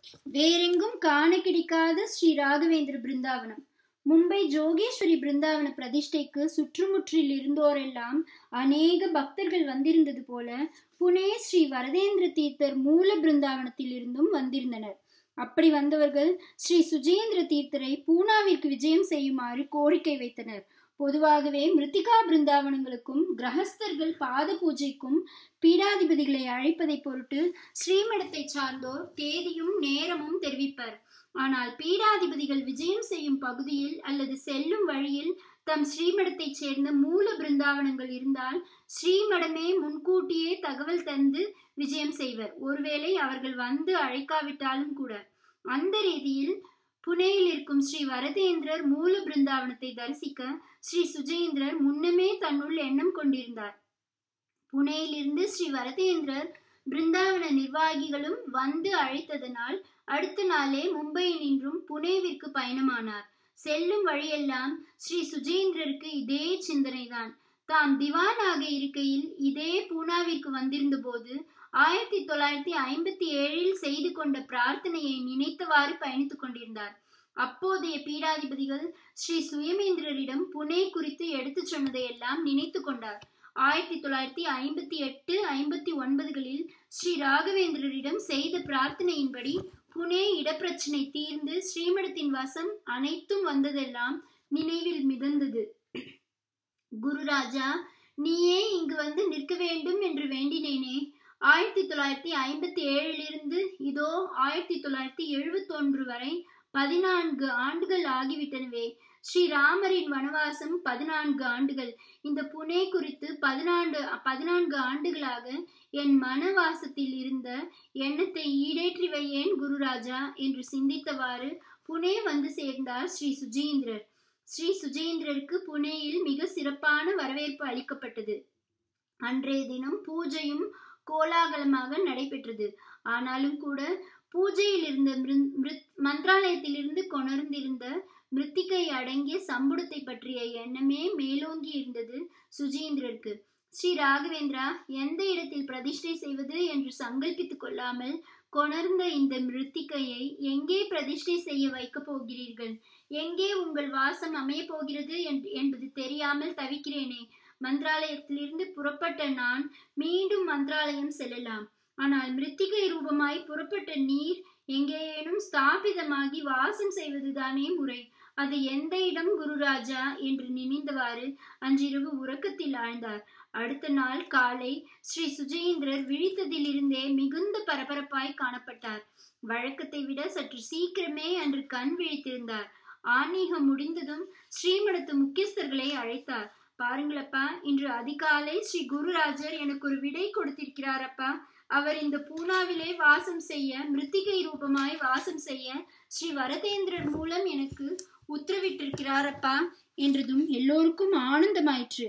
வேறெங்கும் காண கிடைக்காத ஸ்ரீ ராகவேந்திர பிருந்தாவனம் மும்பை ஜோகேஸ்வரி பிருந்தாவன பிரதிஷ்டைக்கு சுற்றுமுற்றில் இருந்தோரெல்லாம் அநேக பக்தர்கள் வந்திருந்தது போல புனே ஸ்ரீ வரதேந்திர தீர்த்தர் மூல பிருந்தாவனத்தில் இருந்தும் வந்திருந்தனர் அப்படி வந்தவர்கள் ஸ்ரீ சுஜேந்திர தீர்த்தரை பூனாவிற்கு விஜயம் செய்யுமாறு கோரிக்கை வைத்தனர் பொதுவாகவே மிருத்திகா பிருந்தாவனங்களுக்கும் கிரகஸ்தர்கள் பாத பூஜைக்கும் பீடாதிபதிகளை அழைப்பதை பொருட்டு ஸ்ரீமடத்தை சார்ந்தோர் தேதியும் நேரமும் தெரிவிப்பர் ஆனால் பீடாதிபதிகள் விஜயம் செய்யும் பகுதியில் அல்லது செல்லும் வழியில் தம் ஸ்ரீமடத்தைச் சேர்ந்த மூல பிருந்தாவனங்கள் இருந்தால் ஸ்ரீமடமே முன்கூட்டியே தகவல் தந்து விஜயம் செய்வர் ஒருவேளை அவர்கள் வந்து அழைக்காவிட்டாலும் கூட அந்த ரீதியில் புனேயில் இருக்கும் ஸ்ரீ வரதேந்திரர் மூல பிருந்தாவனத்தை தரிசிக்க ஸ்ரீ சுஜேந்திரர் முன்னமே தன்னுள் எண்ணம் கொண்டிருந்தார் புனேயிலிருந்து ஸ்ரீ வரதேந்திரர் பிருந்தாவன நிர்வாகிகளும் வந்து அழைத்ததனால் அடுத்த நாளே மும்பையினின்றும் புனேவிற்கு பயணமானார் செல்லும் வழியெல்லாம் ஸ்ரீ சுஜேந்திரருக்கு இதே சிந்தனைதான் தாம் திவானாக இருக்கையில் இதே பூனாவிற்கு வந்திருந்த போது ஆயிரத்தி தொள்ளாயிரத்தி ஐம்பத்தி ஏழில் செய்து கொண்ட பிரார்த்தனையை நினைத்தவாறு பயணித்துக் கொண்டிருந்தார் அப்போதைய பீடாதிபதிகள் ஸ்ரீ சுயமேந்திரரிடம் புனே குறித்து எடுத்துச் சொன்னதையெல்லாம் நினைத்து கொண்டார் ஆயிரத்தி தொள்ளாயிரத்தி ஐம்பத்தி எட்டு ஐம்பத்தி ஒன்பதுகளில் ஸ்ரீ ராகவேந்திரரிடம் செய்த பிரார்த்தனையின்படி புனே இடப்பிரச்சனை தீர்ந்து ஸ்ரீமடத்தின் வசம் அனைத்தும் வந்ததெல்லாம் நினைவில் மிதந்தது குருராஜா நீயே இங்கு வந்து நிற்க வேண்டும் என்று வேண்டினேனே ஆயிரத்தி தொள்ளாயிரத்தி ஐம்பத்தி ஏழிலிருந்து இதோ ஆயிரத்தி தொள்ளாயிரத்தி எழுபத்தி ஒன்று வரை பதினான்கு ஆண்டுகள் ஆகிவிட்டனவே ஸ்ரீராமரின் வனவாசம் பதினான்கு ஆண்டுகள் இந்த புனே குறித்து பதினான்கு பதினான்கு ஆண்டுகளாக என் மனவாசத்தில் இருந்த எண்ணத்தை ஈடேற்றி வையேன் குருராஜா என்று சிந்தித்தவாறு புனே வந்து சேர்ந்தார் ஸ்ரீ சுஜீந்திரர் ஸ்ரீ சுஜேந்திரருக்கு புனேயில் மிக சிறப்பான வரவேற்பு அளிக்கப்பட்டது அன்றைய தினம் பூஜையும் கோலாகலமாக நடைபெற்றது ஆனாலும் கூட பூஜையில் இருந்த மந்திராலயத்திலிருந்து கொணர்ந்திருந்த மிருத்திகை அடங்கிய சம்புடத்தை பற்றிய எண்ணமே மேலோங்கி இருந்தது சுஜீந்திரருக்கு ஸ்ரீ ராகவேந்திரா எந்த இடத்தில் பிரதிஷ்டை செய்வது என்று சங்கல்பித்துக் கொள்ளாமல் கொணர்ந்த இந்த மிருத்திகையை எங்கே பிரதிஷ்டை செய்ய வைக்கப் போகிறீர்கள் எங்கே உங்கள் வாசம் அமைய போகிறது என்பது தெரியாமல் தவிக்கிறேனே மந்திராலயத்திலிருந்து புறப்பட்ட நான் மீண்டும் மந்திராலயம் செல்லலாம் ஆனால் மிருத்திகை ரூபமாய் புறப்பட்ட நீர் எங்கேயேனும் ஸ்தாபிதமாகி வாசம் செய்வதுதானே முறை அது எந்த இடம் குருராஜா என்று நினைந்தவாறு அன்றிரவு உறக்கத்தில் ஆழ்ந்தார் அடுத்த நாள் காலை ஸ்ரீ சுஜேந்திரர் விழித்ததிலிருந்தே மிகுந்த பரபரப்பாய் காணப்பட்டார் வழக்கத்தை விட சற்று சீக்கிரமே அன்று கண் விழித்திருந்தார் ஆன்மீகம் முடிந்ததும் ஸ்ரீமடத்து முக்கியஸ்தர்களை அழைத்தார் பாருங்களப்பா இன்று அதிகாலை ஸ்ரீ குருராஜர் எனக்கு ஒரு விடை கொடுத்திருக்கிறாரப்பா அவர் இந்த பூனாவிலே வாசம் செய்ய மிருத்திகை ரூபமாய் வாசம் செய்ய ஸ்ரீ வரதேந்திரர் மூலம் எனக்கு உத்தரவிட்டிருக்கிறாரப்பா என்றதும் எல்லோருக்கும் ஆனந்தமாயிற்று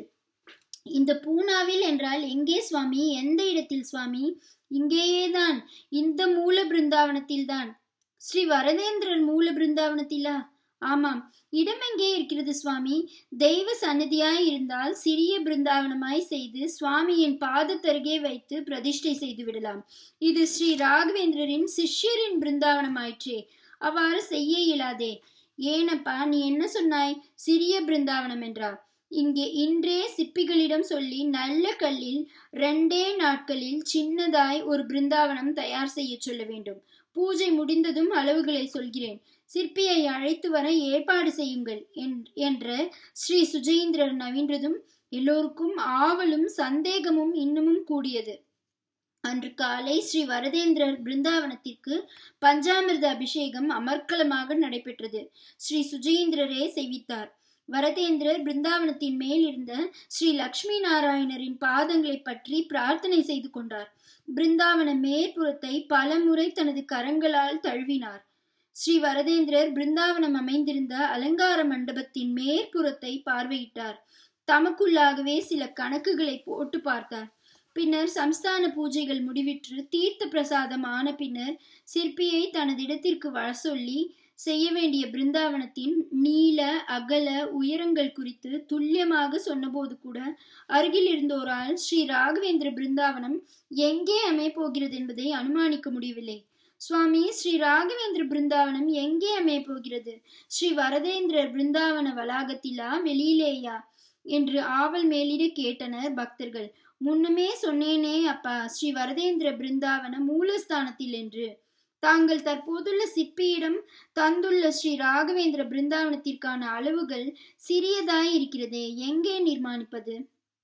இந்த பூனாவில் என்றால் எங்கே சுவாமி எந்த இடத்தில் சுவாமி இங்கேயேதான் இந்த மூல பிருந்தாவனத்தில் தான் ஸ்ரீ வரதேந்திரன் மூல பிருந்தாவனத்திலா ஆமாம் இடம் எங்கே இருக்கிறது சுவாமி தெய்வ சன்னதியாய் இருந்தால் சிறிய பிருந்தாவனமாய் செய்து சுவாமியின் பாதத்தருகே வைத்து பிரதிஷ்டை செய்து விடலாம் இது ஸ்ரீ ராகவேந்திரரின் சிஷ்யரின் பிருந்தாவனமாயிற்றே அவ்வாறு செய்ய இயலாதே ஏனப்பா நீ என்ன சொன்னாய் சிறிய பிருந்தாவனம் என்றா இங்கே இன்றே சிற்பிகளிடம் சொல்லி நல்ல கல்லில் ரெண்டே நாட்களில் சின்னதாய் ஒரு பிருந்தாவனம் தயார் செய்ய சொல்ல வேண்டும் பூஜை முடிந்ததும் அளவுகளை சொல்கிறேன் சிற்பியை அழைத்து வர ஏற்பாடு செய்யுங்கள் என்ற ஸ்ரீ சுஜேந்திரர் நவீன்றதும் எல்லோருக்கும் ஆவலும் சந்தேகமும் இன்னமும் கூடியது அன்று காலை ஸ்ரீ வரதேந்திரர் பிருந்தாவனத்திற்கு பஞ்சாமிர்த அபிஷேகம் அமர்க்கலமாக நடைபெற்றது ஸ்ரீ சுஜேந்திரரே செய்வித்தார் வரதேந்திரர் பிருந்தாவனத்தின் மேல் இருந்த ஸ்ரீ லக்ஷ்மி நாராயணரின் பாதங்களை பற்றி பிரார்த்தனை செய்து கொண்டார் பிருந்தாவன மேற்புறத்தை பலமுறை தனது கரங்களால் தழுவினார் ஸ்ரீ வரதேந்திரர் பிருந்தாவனம் அமைந்திருந்த அலங்கார மண்டபத்தின் மேற்புறத்தை பார்வையிட்டார் தமக்குள்ளாகவே சில கணக்குகளை போட்டு பார்த்தார் பின்னர் சம்ஸ்தான பூஜைகள் முடிவிற்று தீர்த்த பிரசாதம் ஆன பின்னர் சிற்பியை தனது இடத்திற்கு வர சொல்லி செய்ய வேண்டிய பிருந்தாவனத்தின் நீள அகல உயரங்கள் குறித்து துல்லியமாக சொன்னபோது கூட அருகில் இருந்தோரால் ஸ்ரீ ராகவேந்திர பிருந்தாவனம் எங்கே அமையப்போகிறது என்பதை அனுமானிக்க முடியவில்லை சுவாமி ஸ்ரீ ராகவேந்திர பிருந்தாவனம் எங்கே அமைய போகிறது ஸ்ரீ வரதேந்திரர் பிருந்தாவன வளாகத்திலா வெளியிலேயா என்று ஆவல் மேலிட கேட்டனர் பக்தர்கள் முன்னமே சொன்னேனே அப்பா ஸ்ரீ வரதேந்திர பிருந்தாவன மூலஸ்தானத்தில் என்று தாங்கள் தற்போதுள்ள சிற்பியிடம் தந்துள்ள ஸ்ரீ ராகவேந்திர பிருந்தாவனத்திற்கான அளவுகள் சிறியதாய் இருக்கிறதே எங்கே நிர்மாணிப்பது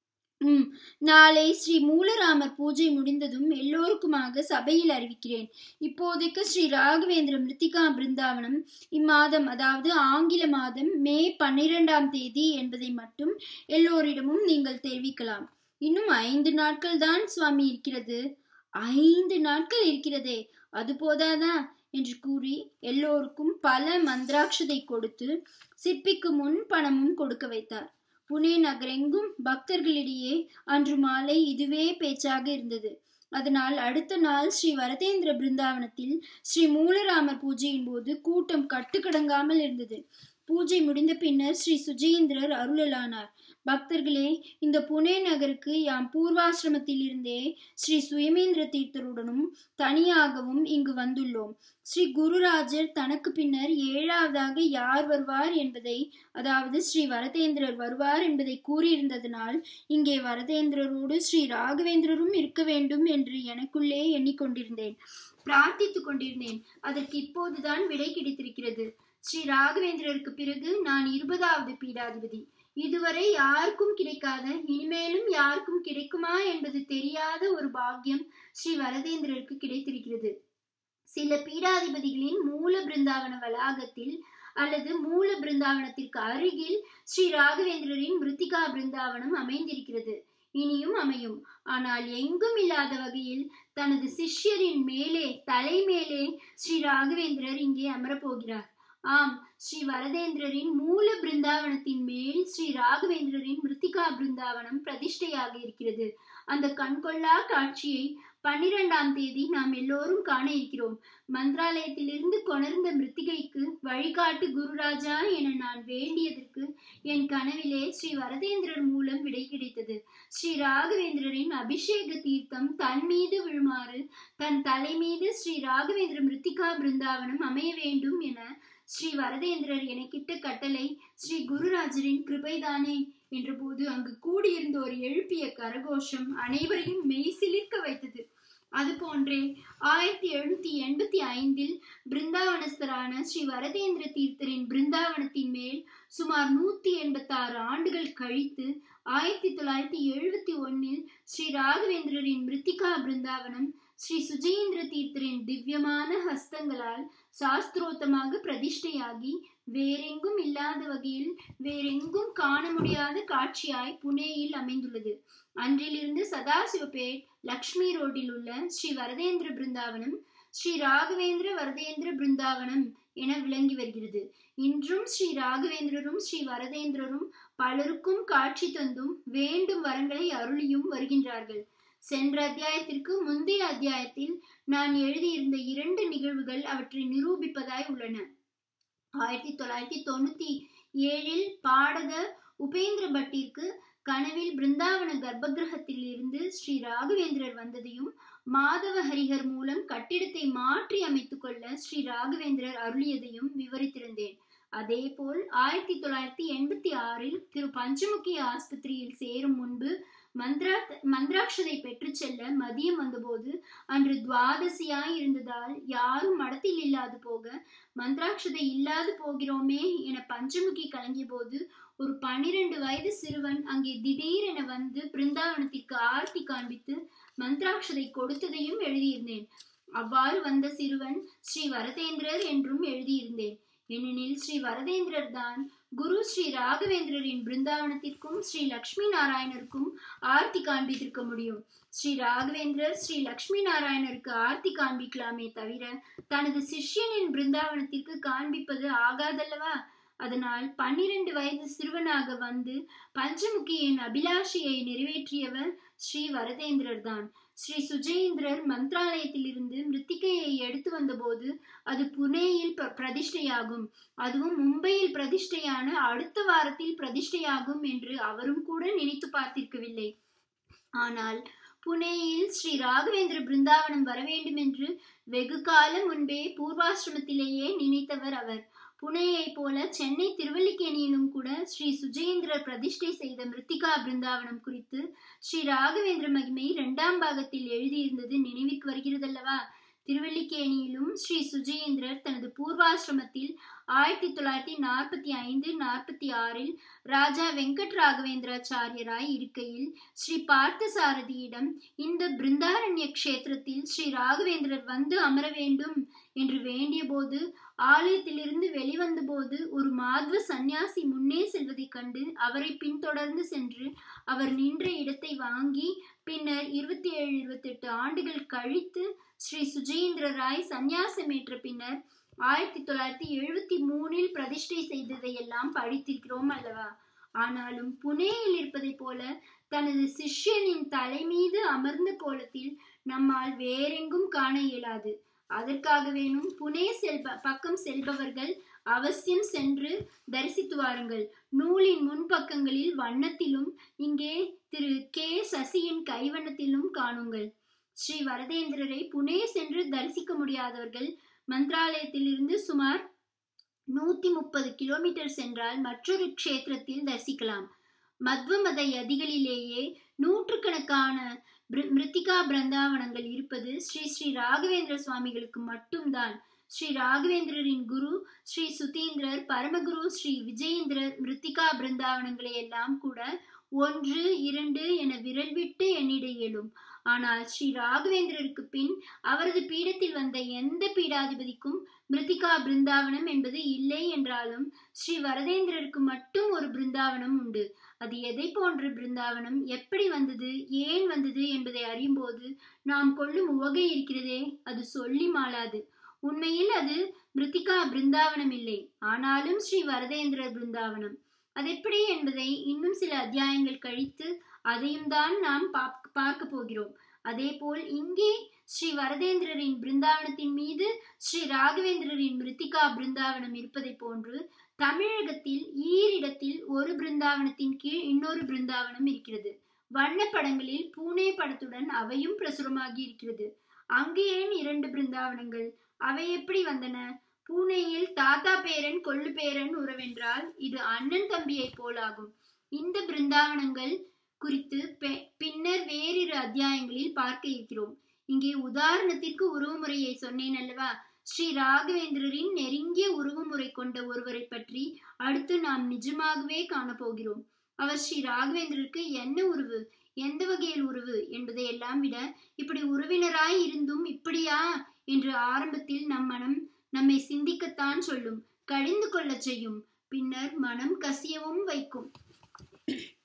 உம் நாளை ஸ்ரீ மூலராமர் பூஜை முடிந்ததும் எல்லோருக்குமாக சபையில் அறிவிக்கிறேன் இப்போதைக்கு ஸ்ரீ ராகவேந்திர மிருத்திகா பிருந்தாவனம் இம்மாதம் அதாவது ஆங்கில மாதம் மே பன்னிரெண்டாம் தேதி என்பதை மட்டும் எல்லோரிடமும் நீங்கள் தெரிவிக்கலாம் இன்னும் ஐந்து நாட்கள் தான் சுவாமி இருக்கிறது ஐந்து நாட்கள் இருக்கிறதே அது போதாதா என்று கூறி எல்லோருக்கும் பல மந்திராட்சதை கொடுத்து சிற்பிக்கு முன் பணமும் கொடுக்க வைத்தார் புனே நகரெங்கும் பக்தர்களிடையே அன்று மாலை இதுவே பேச்சாக இருந்தது அதனால் அடுத்த நாள் ஸ்ரீ வரதேந்திர பிருந்தாவனத்தில் ஸ்ரீ மூலராமர் பூஜையின் போது கூட்டம் கட்டுக்கடங்காமல் இருந்தது பூஜை முடிந்த பின்னர் ஸ்ரீ சுஜேந்திரர் அருளலானார் பக்தர்களே இந்த புனே நகருக்கு யாம் பூர்வாசிரமத்தில் இருந்தே ஸ்ரீ சுயமேந்திர தீர்த்தருடனும் தனியாகவும் இங்கு வந்துள்ளோம் ஸ்ரீ குருராஜர் தனக்கு பின்னர் ஏழாவதாக யார் வருவார் என்பதை அதாவது ஸ்ரீ வரதேந்திரர் வருவார் என்பதை கூறியிருந்ததனால் இங்கே வரதேந்திரரோடு ஸ்ரீ ராகவேந்திரரும் இருக்க வேண்டும் என்று எனக்குள்ளே எண்ணிக்கொண்டிருந்தேன் பிரார்த்தித்துக் கொண்டிருந்தேன் அதற்கு இப்போதுதான் விடை கிடைத்திருக்கிறது ஸ்ரீ ராகவேந்திரருக்கு பிறகு நான் இருபதாவது பீடாதிபதி இதுவரை யாருக்கும் கிடைக்காத இனிமேலும் யாருக்கும் கிடைக்குமா என்பது தெரியாத ஒரு பாக்கியம் ஸ்ரீ வரதேந்திரருக்கு கிடைத்திருக்கிறது சில பீடாதிபதிகளின் மூல பிருந்தாவன வளாகத்தில் அல்லது மூல பிருந்தாவனத்திற்கு அருகில் ஸ்ரீ ராகவேந்திரரின் மிருத்திகா பிருந்தாவனம் அமைந்திருக்கிறது இனியும் அமையும் ஆனால் எங்கும் இல்லாத வகையில் தனது சிஷ்யரின் மேலே தலை மேலே ஸ்ரீ ராகவேந்திரர் இங்கே அமரப்போகிறார் ஆம் ஸ்ரீ வரதேந்திரரின் மூல பிருந்தாவனத்தின் மேல் ஸ்ரீ ராகவேந்திரரின் மிருத்திகா பிருந்தாவனம் பிரதிஷ்டையாக இருக்கிறது அந்த கண்கொள்ளா காட்சியை பன்னிரெண்டாம் தேதி நாம் எல்லோரும் காண இருக்கிறோம் மந்திராலயத்திலிருந்து கொணர்ந்த மிருத்திகைக்கு வழிகாட்டு குருராஜா என நான் வேண்டியதற்கு என் கனவிலே ஸ்ரீ வரதேந்திரர் மூலம் விடை கிடைத்தது ஸ்ரீ ராகவேந்திரரின் அபிஷேக தீர்த்தம் தன் மீது விழுமாறு தன் தலை மீது ஸ்ரீ ராகவேந்திர மிருத்திகா பிருந்தாவனம் அமைய வேண்டும் என ஸ்ரீ வரதேந்திரர் எனக்கிட்ட கட்டளை ஸ்ரீ குருராஜரின் கிருபைதானே என்றபோது அங்கு கூடியிருந்தோர் எழுப்பிய கரகோஷம் அனைவரையும் மெய்சிலிர்க்க வைத்தது அது போன்றே ஆயிரத்தி எழுநூத்தி எண்பத்தி ஐந்தில் பிருந்தாவனஸ்தரான ஸ்ரீ வரதேந்திர தீர்த்தரின் பிருந்தாவனத்தின் மேல் சுமார் நூத்தி எண்பத்தி ஆறு ஆண்டுகள் கழித்து ஆயிரத்தி தொள்ளாயிரத்தி எழுபத்தி ஒன்னில் ஸ்ரீ ராகவேந்திரரின் மிருத்திகா பிருந்தாவனம் ஸ்ரீ சுஜேந்திர தீர்த்தரின் திவ்யமான ஹஸ்தங்களால் சாஸ்திரோத்தமாக பிரதிஷ்டையாகி வேறெங்கும் இல்லாத வகையில் வேறெங்கும் காண முடியாத காட்சியாய் புனேயில் அமைந்துள்ளது அன்றிலிருந்து சதாசிவபேட் லக்ஷ்மி ரோட்டில் உள்ள ஸ்ரீ வரதேந்திர பிருந்தாவனம் ஸ்ரீ ராகவேந்திர வரதேந்திர பிருந்தாவனம் என விளங்கி வருகிறது இன்றும் ஸ்ரீ ராகவேந்திரரும் ஸ்ரீ வரதேந்திரரும் பலருக்கும் காட்சி தந்தும் வேண்டும் வரங்களை அருளியும் வருகின்றார்கள் சென்ற அத்தியாயத்திற்கு முந்தைய அத்தியாயத்தில் நான் எழுதியிருந்த இரண்டு நிகழ்வுகள் அவற்றை நிரூபிப்பதாய் உள்ளன ஆயிரத்தி தொள்ளாயிரத்தி தொண்ணூத்தி ஏழில் பாடக உபேந்திர பட்டிற்கு கனவில் பிருந்தாவன கர்ப்பகிரகத்தில் இருந்து ஸ்ரீ ராகவேந்திரர் வந்ததையும் மாதவ ஹரிஹர் மூலம் கட்டிடத்தை மாற்றி அமைத்துக் கொள்ள ஸ்ரீ ராகவேந்திரர் அருளியதையும் விவரித்திருந்தேன் அதேபோல் ஆயிரத்தி தொள்ளாயிரத்தி எண்பத்தி ஆறில் திரு பஞ்சமுகி ஆஸ்பத்திரியில் சேரும் முன்பு மந்திரா மந்திராட்சதை பெற்று செல்ல மதியம் வந்தபோது அன்று துவாதசியாய் இருந்ததால் யாரும் மடத்தில் இல்லாது போக மந்திராட்சதை இல்லாது போகிறோமே என பஞ்சமுகி கலங்கிய போது ஒரு பனிரெண்டு வயது சிறுவன் அங்கே திடீரென வந்து பிருந்தாவனத்திற்கு ஆர்த்தி காண்பித்து மந்திராட்சதை கொடுத்ததையும் எழுதியிருந்தேன் அவ்வாறு வந்த சிறுவன் ஸ்ரீ வரதேந்திரர் என்றும் எழுதியிருந்தேன் ஏனெனில் ஸ்ரீ வரதேந்திரர் தான் குரு ஸ்ரீ ராகவேந்திரரின் பிருந்தாவனத்திற்கும் ஸ்ரீ லக்ஷ்மி நாராயணருக்கும் ஆர்த்தி காண்பித்திருக்க முடியும் ஸ்ரீ ராகவேந்திரர் ஸ்ரீ லக்ஷ்மி நாராயணருக்கு ஆர்த்தி காண்பிக்கலாமே தவிர தனது சிஷ்யனின் பிருந்தாவனத்திற்கு காண்பிப்பது ஆகாதல்லவா அதனால் பன்னிரண்டு வயது சிறுவனாக வந்து பஞ்சமுகியின் அபிலாஷையை நிறைவேற்றியவர் ஸ்ரீ வரதேந்திரர் தான் ஸ்ரீ சுஜேந்திரர் மந்திராலயத்திலிருந்து மிருத்திகையை எடுத்து வந்தபோது அது புனேயில் பிரதிஷ்டையாகும் அதுவும் மும்பையில் பிரதிஷ்டையான அடுத்த வாரத்தில் பிரதிஷ்டையாகும் என்று அவரும் கூட நினைத்து பார்த்திருக்கவில்லை ஆனால் புனேயில் ஸ்ரீ ராகவேந்திர பிருந்தாவனம் வர வேண்டும் என்று வெகு காலம் முன்பே பூர்வாசிரமத்திலேயே நினைத்தவர் அவர் புனேயை போல சென்னை திருவல்லிக்கேணியிலும் கூட ஸ்ரீ சுஜேந்திரர் பிரதிஷ்டை செய்த மிருத்திகா பிருந்தாவனம் குறித்து ஸ்ரீ ராகவேந்திர மகிமை இரண்டாம் பாகத்தில் எழுதியிருந்தது நினைவிற்கு வருகிறதல்லவா திருவல்லிக்கேணியிலும் ஸ்ரீ சுஜேந்திரர் தனது பூர்வாசிரமத்தில் ஆயிரத்தி தொள்ளாயிரத்தி நாற்பத்தி ஐந்து நாற்பத்தி ஆறில் ராஜா வெங்கட் ராகவேந்திராச்சாரியராய் இருக்கையில் ஸ்ரீ பார்த்தசாரதியிடம் இந்த பிருந்தாரண்ய கஷேத்திரத்தில் ஸ்ரீ ராகவேந்திரர் வந்து அமர வேண்டும் என்று வேண்டிய போது ஆலயத்திலிருந்து வெளிவந்த போது ஒரு மாத்வ சந்நியாசி முன்னே செல்வதைக் கண்டு அவரை பின்தொடர்ந்து சென்று அவர் நின்ற இடத்தை வாங்கி பின்னர் இருபத்தி ஏழு இருபத்தி எட்டு ஆண்டுகள் கழித்து ஸ்ரீ சுஜேந்திர ராய் சந்நியாசமேற்ற பின்னர் ஆயிரத்தி தொள்ளாயிரத்தி எழுபத்தி மூணில் பிரதிஷ்டை செய்ததையெல்லாம் படித்திருக்கிறோம் அல்லவா ஆனாலும் புனேயில் இருப்பதை போல தனது சிஷ்யனின் தலை மீது அமர்ந்த கோலத்தில் நம்மால் வேறெங்கும் காண இயலாது அதற்காக வேணும் புனே செல்ப பக்கம் செல்பவர்கள் அவசியம் சென்று தரிசித்து வாருங்கள் நூலின் முன்பக்கங்களில் வண்ணத்திலும் இங்கே திரு கே சசியின் கைவண்ணத்திலும் காணுங்கள் ஸ்ரீ வரதேந்திரரை புனே சென்று தரிசிக்க முடியாதவர்கள் மந்திராலயத்திலிருந்து சுமார் நூத்தி முப்பது கிலோமீட்டர் சென்றால் மற்றொரு க்ஷேத்திரத்தில் தரிசிக்கலாம் மத்வ மத யதிகளிலேயே நூற்றுக்கணக்கான மிருத்திகா பிருந்தாவனங்கள் இருப்பது ஸ்ரீ ஸ்ரீ ராகவேந்திர சுவாமிகளுக்கு மட்டும்தான் ஸ்ரீ ராகவேந்திரரின் குரு ஸ்ரீ சுதீந்திரர் பரமகுரு ஸ்ரீ விஜயேந்திரர் மிருத்திகா பிருந்தாவனங்களை எல்லாம் கூட ஒன்று இரண்டு என விரல் விட்டு எண்ணிட இயலும் ஆனால் ஸ்ரீ ராகவேந்திரருக்கு பின் அவரது பீடத்தில் வந்த எந்த பீடாதிபதிக்கும் மிருத்திகா பிருந்தாவனம் என்பது இல்லை என்றாலும் ஸ்ரீ வரதேந்திரருக்கு மட்டும் ஒரு பிருந்தாவனம் உண்டு அது எதை போன்ற பிருந்தாவனம் எப்படி வந்தது ஏன் வந்தது என்பதை அறியும்போது நாம் கொள்ளும் உவகை இருக்கிறதே அது சொல்லி மாளாது உண்மையில் அது மிருத்திகா பிருந்தாவனம் இல்லை ஆனாலும் ஸ்ரீ வரதேந்திர பிருந்தாவனம் அது எப்படி என்பதை இன்னும் சில அத்தியாயங்கள் கழித்து அதையும் தான் நாம் பார்க்க போகிறோம் அதே போல் இங்கே ஸ்ரீ வரதேந்திரரின் பிருந்தாவனத்தின் மீது ஸ்ரீ ராகவேந்திரரின் மிருத்திகா பிருந்தாவனம் இருப்பதை போன்று தமிழகத்தில் ஈரிடத்தில் ஒரு பிருந்தாவனத்தின் கீழ் இன்னொரு பிருந்தாவனம் இருக்கிறது வண்ண படங்களில் பூனே படத்துடன் அவையும் பிரசுரமாகி இருக்கிறது அங்கு ஏன் இரண்டு பிருந்தாவனங்கள் அவை எப்படி வந்தன பூனேயில் தாத்தா பேரன் கொள்ளு பேரன் உறவென்றால் இது அண்ணன் தம்பியை போலாகும் இந்த பிருந்தாவனங்கள் குறித்து பின்னர் வேறிரு அத்தியாயங்களில் பார்க்க இருக்கிறோம் இங்கே உதாரணத்திற்கு உருவமுறையை சொன்னேன் அல்லவா ஸ்ரீ ராகவேந்திரரின் நெருங்கிய உருவமுறை கொண்ட ஒருவரை பற்றி அடுத்து நாம் நிஜமாகவே காணப்போகிறோம் அவர் ஸ்ரீ ராகவேந்திரருக்கு என்ன உருவு எந்த வகையில் உருவு என்பதை எல்லாம் விட இப்படி உறவினராய் இருந்தும் இப்படியா என்று ஆரம்பத்தில் நம் மனம் நம்மை சிந்திக்கத்தான் சொல்லும் கடிந்து கொள்ளச் செய்யும் பின்னர் மனம் கசியவும் வைக்கும்